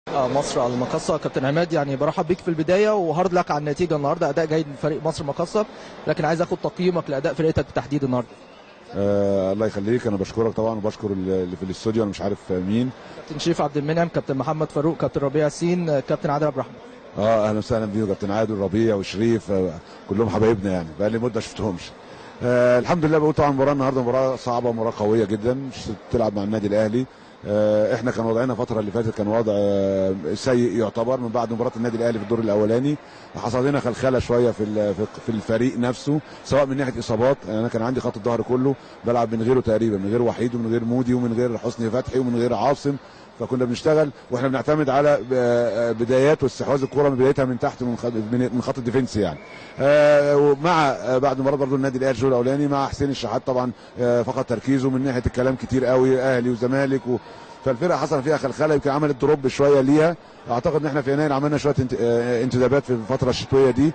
مصر المقصة كابتن عماد يعني برحب بيك في البداية وهارد لك على النتيجة النهاردة أداء جيد من فريق مصر المقصة لكن عايز أخد تقييمك لأداء فرقتك بالتحديد النهاردة آه الله يخليك انا بشكرك طبعا وبشكر اللي في الاستوديو انا مش عارف مين كابتن شريف عبد المنعم كابتن محمد فاروق كابتن ربيع ياسين كابتن عادل عبد الرحمن اه اهلا وسهلا بيكم كابتن عادل ربيع وشريف آه كلهم حبايبنا يعني بقى لي مده شفتهمش آه الحمد لله بقول طبعا المباراه النهارده مباراه صعبه مباراه قويه جدا تلعب مع النادي الاهلي آه احنا كان وضعنا الفتره اللي فاتت كان وضع آه سيء يعتبر من بعد مباراه النادي الاهلي في الدور الاولاني حصل لنا خلخله شويه في في الفريق نفسه سواء من ناحيه اصابات انا كان عندي خط الظهر كله بلعب من غيره تقريبا من غير وحيد ومن غير مودي ومن غير حسني فتحي ومن غير عاصم فكنا بنشتغل واحنا بنعتمد على بدايات واستحواذ الكره من بدايتها من تحت من من خط الديفنس يعني ومع بعد مباراه برضه النادي الاهلي الشوط الاولاني مع حسين الشحات طبعا فقد تركيزه من ناحيه الكلام كتير قوي اهلي وزمالك و فالفرقه حصل فيها خلخله يمكن عملت دروب شويه ليها اعتقد ان احنا في يناير عملنا شويه انتدابات في الفتره الشتويه دي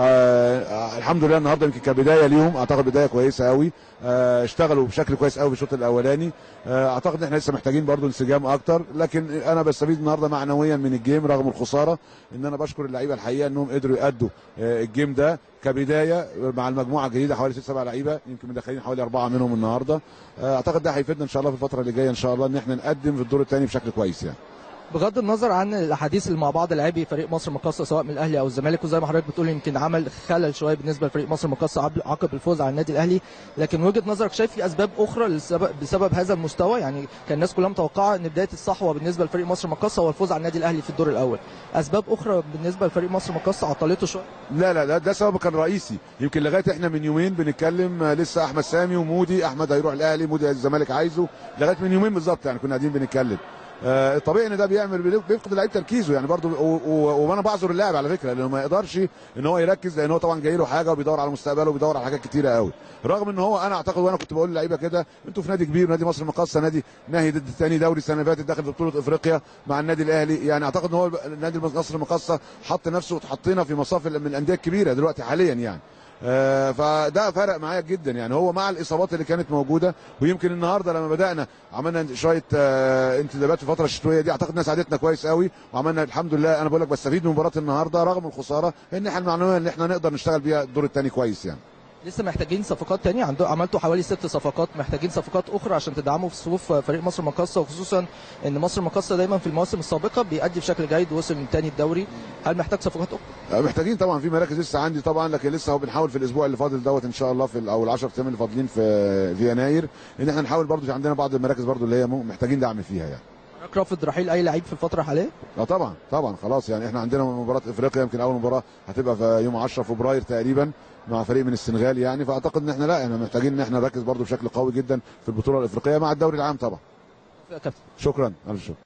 آه الحمد لله النهارده يمكن كبدايه ليهم اعتقد بدايه كويسه قوي آه اشتغلوا بشكل كويس قوي في الشوط الاولاني آه اعتقد ان احنا لسه محتاجين برضو انسجام اكتر لكن انا بستفيد النهارده معنويا من الجيم رغم الخساره ان انا بشكر اللعيبه الحقيقه انهم قدروا يادوا آه الجيم ده كبدايه مع المجموعه الجديده حوالي ست سبع لعيبه يمكن مدخلين حوالي اربعه منهم النهارده آه اعتقد ده هيفيدنا ان شاء الله في الفتره اللي جايه ان شاء الله ان احنا نقدم في الدور الثاني بشكل كويس يعني بغض النظر عن الاحاديث اللي مع بعض لاعبي فريق مصر المقاصه سواء من الاهلي او الزمالك وزي ما حضرتك بتقول يمكن عمل خلل شويه بالنسبه لفريق مصر المقاصه عقب الفوز على النادي الاهلي لكن وجهه نظرك شايف في اسباب اخرى لسبب بسبب هذا المستوى يعني كان الناس كلها متوقعه ان بدايه الصحوه بالنسبه لفريق مصر المقاصه هو الفوز على النادي الاهلي في الدور الاول اسباب اخرى بالنسبه لفريق مصر المقاصه عطلته شويه لا لا لا ده سبب كان رئيسي يمكن لغايه احنا من يومين بنتكلم لسه احمد سامي ومودي احمد هيروح الاهلي مودي الزمالك عايزه لغايه من يومين بالظبط يعني كنا قاعدين بنتكلم آه طبيعي ان ده بيعمل بيفقد اللعيب تركيزه يعني برضه وانا بعذر اللاعب على فكره لانه ما يقدرش ان هو يركز لان هو طبعا جاي له حاجه وبيدور على مستقبله وبيدور على حاجات كتيره قوي رغم ان هو انا اعتقد وانا كنت بقول للعيبه كده انتوا في نادي كبير نادي مصر المقاصه نادي نهي ضد ثاني دوري السنه اللي فاتت داخل في بطوله افريقيا مع النادي الاهلي يعني اعتقد ان هو نادي مصر المقاصه حط نفسه وتحطينا في مصاف من الانديه الكبيره دلوقتي حاليا يعني آه فده فرق معايا جدا يعني هو مع الاصابات اللي كانت موجوده ويمكن النهارده لما بدانا عملنا شويه آه انتدابات في الفتره الشتويه دي اعتقد انها ساعدتنا كويس قوي وعملنا الحمد لله انا بقول لك بستفيد من مباراه النهارده رغم الخساره ان احنا المعنويه ان احنا نقدر نشتغل بيها الدور الثاني كويس يعني لسه محتاجين صفقات تانية عندو عملتوا حوالي ست صفقات محتاجين صفقات اخرى عشان تدعموا في صفوف فريق مصر المقاصه وخصوصا ان مصر المقاصه دايما في المواسم السابقه بيأدي بشكل جيد ووصل من تاني الدوري هل محتاج صفقات اخرى؟ محتاجين طبعا في مراكز لسه عندي طبعا لكن لسه هو بنحاول في الاسبوع اللي فاضل دوت ان شاء الله في او ال 10 ايام اللي فاضلين في في يناير ان احنا نحاول برضو في عندنا بعض المراكز برضو اللي هي محتاجين دعم فيها يعني رافض رحيل اي لعيب في الفتره الحاليه؟ اه طبعا طبعا خلاص يعني احنا عندنا مباراه افريقيا يمكن اول مباراه هتبقى في يوم 10 فبراير تقريبا مع فريق من السنغال يعني فاعتقد ان احنا لا احنا محتاجين ان احنا نركز برضو بشكل قوي جدا في البطوله الافريقيه مع الدوري العام طبعا كابتن شكرا الف شكر